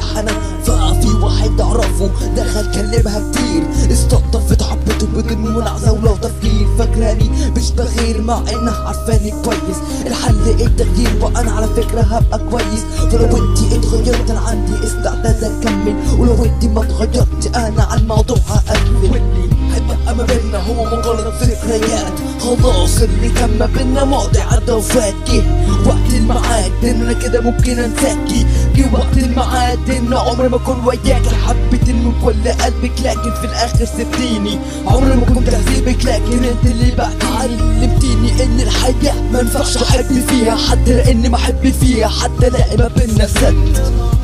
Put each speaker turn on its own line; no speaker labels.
حنان ففي واحد اعرفه دخل كلمها كتير استلطفت حبته بدون منازع ولو تفكير فاكراني مش بغير مع انها عارفاني كويس الحل التغيير وانا على فكره هبقى كويس فلو انتي اتغيرت انا عندي استعداد اكمل ولو انتي ما اتغيرت انا على الموضوع هقفل واللي هيبقى ما بينا هو مجرد ذكريات خلاص اللي كان ما بينا ماضي عدى وفات جه وقت الميعاد ان انا كده ممكن انساكي جه وقت الميعاد ان عمري ما اكون وياك حبيت من كل قلبك لكن في الاخر سبتيني عمري ما كنت هسيبك لكن انت اللي بقى علمتيني ان الحياه ما ينفعش احب فيها حد لان ما احب فيها حد الاقي ما بينا سد